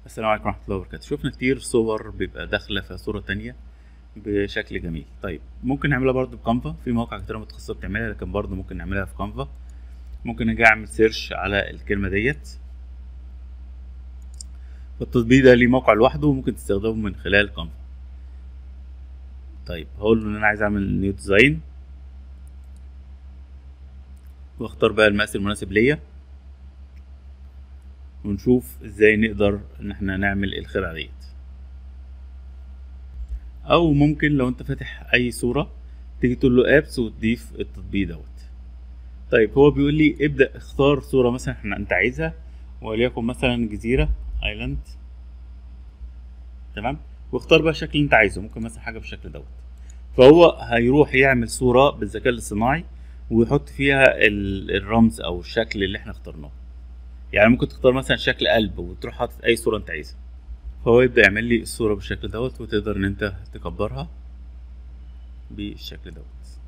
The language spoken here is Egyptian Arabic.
السلام عليكم ورحمة الله وبركاته شفنا كتير صور بيبقى داخلة في صورة تانية بشكل جميل طيب ممكن نعملها برضو بكانفا في مواقع كتير متخصصة بتعملها لكن برضو ممكن نعملها في كانفا ممكن اجي اعمل سيرش على الكلمة ديت التطبيق ده ليه موقع لوحده وممكن تستخدمه من خلال كانفا طيب هقول له ان انا عايز اعمل نيو ديزاين واختار بقى المقاس المناسب ليا ونشوف ازاي نقدر ان احنا نعمل الخدعة ديت او ممكن لو انت فاتح اي صورة تيجي تقول له ابس وتضيف التطبيق دوت طيب هو بيقول لي ابدأ اختار صورة مثلا احنا انت عايزها وليكن مثلا جزيرة ايلاند تمام واختار بقى الشكل اللي انت عايزه ممكن مثلا حاجة بالشكل دوت فهو هيروح يعمل صورة بالذكاء الاصطناعي ويحط فيها ال- الرمز او الشكل اللي احنا اخترناه يعني ممكن تختار مثلا شكل قلب وتروح حاطط اي صورة انت عايزها فهو يبدأ يعمل لي الصورة بالشكل دوت وتقدر ان انت تكبرها بالشكل دوت